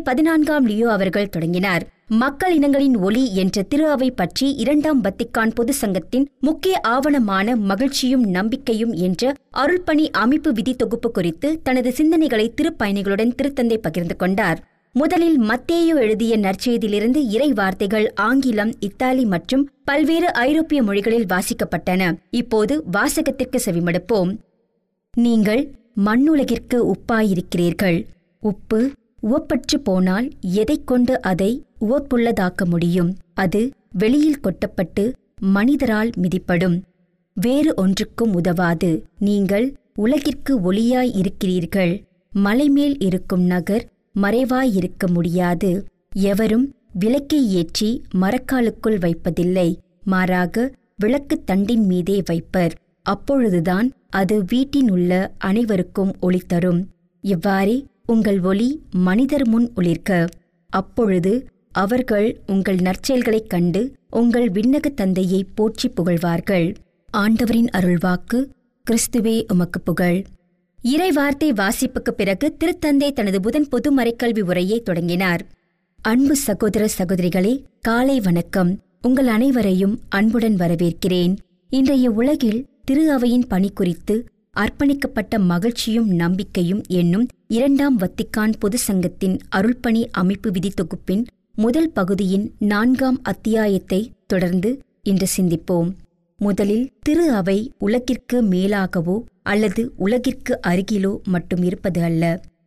பதினான்காம் லியோ அவர்கள் தொடங்கினார் மக்கள் இனங்களின் ஒளி என்ற திரு அவை பற்றி இரண்டாம் வத்திக்கான் பொது சங்கத்தின் முக்கிய ஆவணமான மகிழ்ச்சியும் நம்பிக்கையும் என்ற அருள்பணி அமைப்பு விதி தொகுப்பு குறித்து தனது சிந்தனைகளை திருப்பயணிகளுடன் திருத்தந்தை பகிர்ந்து கொண்டார் முதலில் மத்தேயோ எழுதிய நற்செய்தியிலிருந்து இறை வார்த்தைகள் ஆங்கிலம் இத்தாலி மற்றும் பல்வேறு ஐரோப்பிய மொழிகளில் வாசிக்கப்பட்டன இப்போது வாசகத்திற்கு செவிமடுப்போம் நீங்கள் மண்ணுலகிற்கு உப்பாயிருக்கிறீர்கள் உப்பு உவப்பற்று போனால் எதைக் கொண்டு அதை உவப்புள்ளதாக்க முடியும் அது வெளியில் கொட்டப்பட்டு மனிதரால் மிதிப்படும் வேறு ஒன்றுக்கும் உதவாது நீங்கள் உலகிற்கு ஒளியாய் இருக்கிறீர்கள் மலைமேல் இருக்கும் நகர் மறைவாயிருக்க முடியாது எவரும் விளக்கை ஏற்றி மரக்காலுக்குள் வைப்பதில்லை மாறாக விளக்குத் தண்டின் மீதே வைப்பர் அப்பொழுதுதான் அது வீட்டின் உள்ள அனைவருக்கும் ஒளி தரும் இவ்வாறே உங்கள் ஒளி மனிதர் முன் ஒளிர்க்க அப்பொழுது அவர்கள் உங்கள் நற்செயல்களைக் கண்டு உங்கள் விண்ணக தந்தையை போற்றி புகழ்வார்கள் ஆண்டவரின் அருள்வாக்கு கிறிஸ்துவே உமக்கு புகழ் இறை வார்த்தை வாசிப்புக்குப் பிறகு திருத்தந்தை தனது புதன் பொது மறைக்கல்வி உரையை தொடங்கினார் அன்பு சகோதர சகோதரிகளே காலை வணக்கம் உங்கள் அனைவரையும் அன்புடன் வரவேற்கிறேன் இன்றைய உலகில் திரு அவையின் பணி குறித்து அர்ப்பணிக்கப்பட்ட மகிழ்ச்சியும் நம்பிக்கையும் என்னும் இரண்டாம் வத்திக்கான் பொது சங்கத்தின் அருள்பணி அமைப்பு விதி தொகுப்பின் முதல் பகுதியின் நான்காம் அத்தியாயத்தை தொடர்ந்து இன்று சிந்திப்போம் முதலில் திரு அவை உலகிற்கு மேலாகவோ அல்லது உலகிற்கு அருகிலோ மட்டும் இருப்பது அல்ல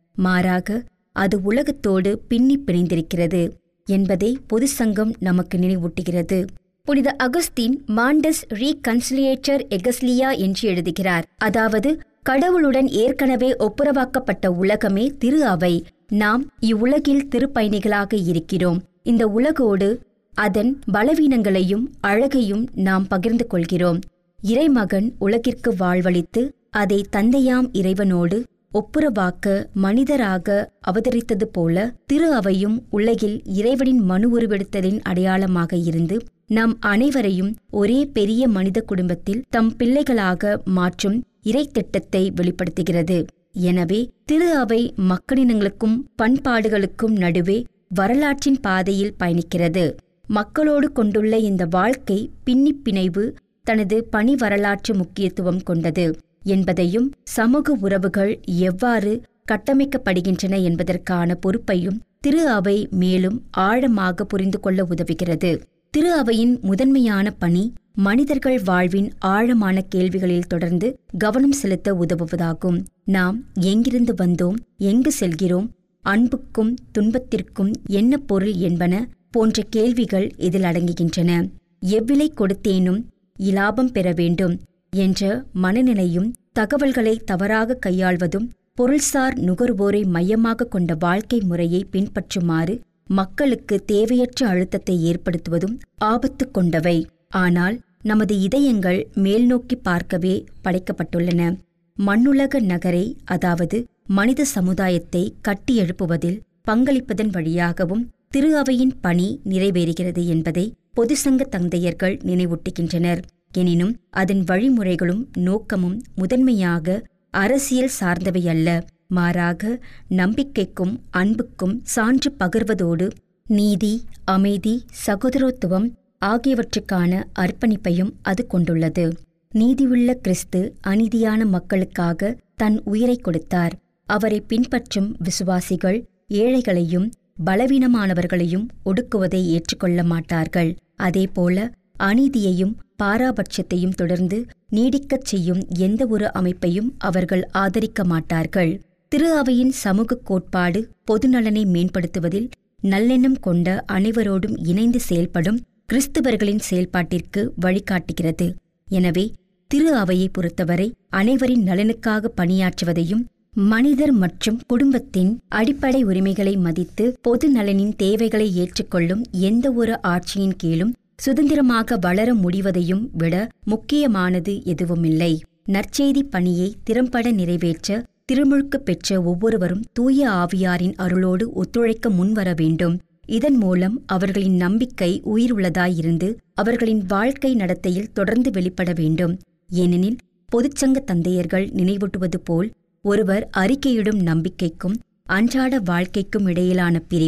மாறாக அது உலகத்தோடு பின்னி பிணைந்திருக்கிறது என்பதை பொது சங்கம் நமக்கு நினைவூட்டுகிறது புனித அகஸ்தீன் மாண்டஸ் ரீகன்சிலியேட்டர் எகஸ்லியா என்று எழுதுகிறார் அதாவது கடவுளுடன் ஏற்கனவே ஒப்புரவாக்கப்பட்ட உலகமே திரு அவை நாம் இவ்வுலகில் திருப்பயணிகளாக இருக்கிறோம் இந்த உலகோடு அதன் பலவீனங்களையும் அழகையும் நாம் பகிர்ந்து கொள்கிறோம் இறைமகன் உலகிற்கு வாழ்வளித்து அதை தந்தையாம் இறைவனோடு ஒப்புரவாக்க மனிதராக அவதரித்தது போல திரு அவையும் உலகில் இறைவனின் மனு உருவெடுத்தலின் அடையாளமாக இருந்து நம் அனைவரையும் ஒரே பெரிய மனித குடும்பத்தில் தம் பிள்ளைகளாக மாற்றும் இறை திட்டத்தை வெளிப்படுத்துகிறது எனவே திரு அவை மக்களினங்களுக்கும் பண்பாடுகளுக்கும் நடுவே வரலாற்றின் பாதையில் பயணிக்கிறது மக்களோடு கொண்டுள்ள இந்த வாழ்க்கை பின்னிப் பிணைவு தனது பணி வரலாற்று முக்கியத்துவம் கொண்டது என்பதையும் சமூக உறவுகள் எவ்வாறு கட்டமைக்கப்படுகின்றன என்பதற்கான பொறுப்பையும் திரு அவை மேலும் ஆழமாக புரிந்து கொள்ள உதவுகிறது திரு அவையின் முதன்மையான பணி மனிதர்கள் வாழ்வின் ஆழமான கேள்விகளில் தொடர்ந்து கவனம் செலுத்த உதவுவதாகும் நாம் எங்கிருந்து வந்தோம் எங்கு செல்கிறோம் அன்புக்கும் துன்பத்திற்கும் என்ன பொருள் என்பன போன்ற கேள்விகள் இதில் அடங்குகின்றன எவ்விலை கொடுத்தேனும் இலாபம் பெற வேண்டும் என்ற மனநிலையும் தகவல்களை தவறாக கையாள்வதும் பொருள்சார் நுகர்வோரை மையமாக கொண்ட வாழ்க்கை முறையை பின்பற்றுமாறு மக்களுக்கு தேவையற்ற அழுத்தத்தை ஏற்படுத்துவதும் ஆபத்து கொண்டவை ஆனால் நமது இதயங்கள் மேல்நோக்கி பார்க்கவே படைக்கப்பட்டுள்ளன மண்ணுலக நகரை அதாவது மனித சமுதாயத்தை கட்டியெழுப்புவதில் பங்களிப்பதன் வழியாகவும் திரு அவையின் பணி நிறைவேறுகிறது என்பதை பொதுசங்க தந்தையர்கள் நினைவூட்டுகின்றனர் எனினும் அதன் வழிமுறைகளும் நோக்கமும் முதன்மையாக அரசியல் சார்ந்தவை அல்ல மாறாக நம்பிக்கைக்கும் அன்புக்கும் சான்று பகர்வதோடு நீதி அமைதி சகோதரோத்துவம் ஆகியவற்றுக்கான அர்ப்பணிப்பையும் அது கொண்டுள்ளது நீதியுள்ள கிறிஸ்து அநீதியான மக்களுக்காக தன் உயிரை கொடுத்தார் அவரை பின்பற்றும் விசுவாசிகள் ஏழைகளையும் பலவீனமானவர்களையும் ஒடுக்குவதை ஏற்றுக்கொள்ள மாட்டார்கள் அதேபோல அநீதியையும் பாராபட்சத்தையும் தொடர்ந்து நீடிக்கச் செய்யும் எந்த ஒரு அமைப்பையும் அவர்கள் ஆதரிக்க மாட்டார்கள் திரு அவையின் சமூக கோட்பாடு பொதுநலனை மேம்படுத்துவதில் நல்லெண்ணம் கொண்ட அனைவரோடும் இணைந்து செயல்படும் கிறிஸ்தவர்களின் செயல்பாட்டிற்கு வழிகாட்டுகிறது எனவே திரு அவையை பொறுத்தவரை அனைவரின் நலனுக்காக பணியாற்றுவதையும் மனிதர் மற்றும் குடும்பத்தின் அடிப்படை உரிமைகளை மதித்து பொது நலனின் தேவைகளை ஏற்றுக்கொள்ளும் எந்த ஒரு ஆட்சியின் கீழும் சுதந்திரமாக வளர முடிவதையும் விட முக்கியமானது எதுவுமில்லை நற்செய்தி பணியை திறம்பட நிறைவேற்ற திருமுழுக்கு பெற்ற ஒவ்வொருவரும் தூய ஆவியாரின் அருளோடு ஒத்துழைக்க முன்வர வேண்டும் இதன் மூலம் அவர்களின் நம்பிக்கை உயிருள்ளதாயிருந்து அவர்களின் வாழ்க்கை நடத்தையில் தொடர்ந்து வெளிப்பட வேண்டும் ஏனெனில் பொதுச்சங்க தந்தையர்கள் நினைவூட்டுவது போல் ஒருவர் அறிக்கையிடும் நம்பிக்கைக்கும் அன்றாட வாழ்க்கைக்கும் இடையிலான பிரிவு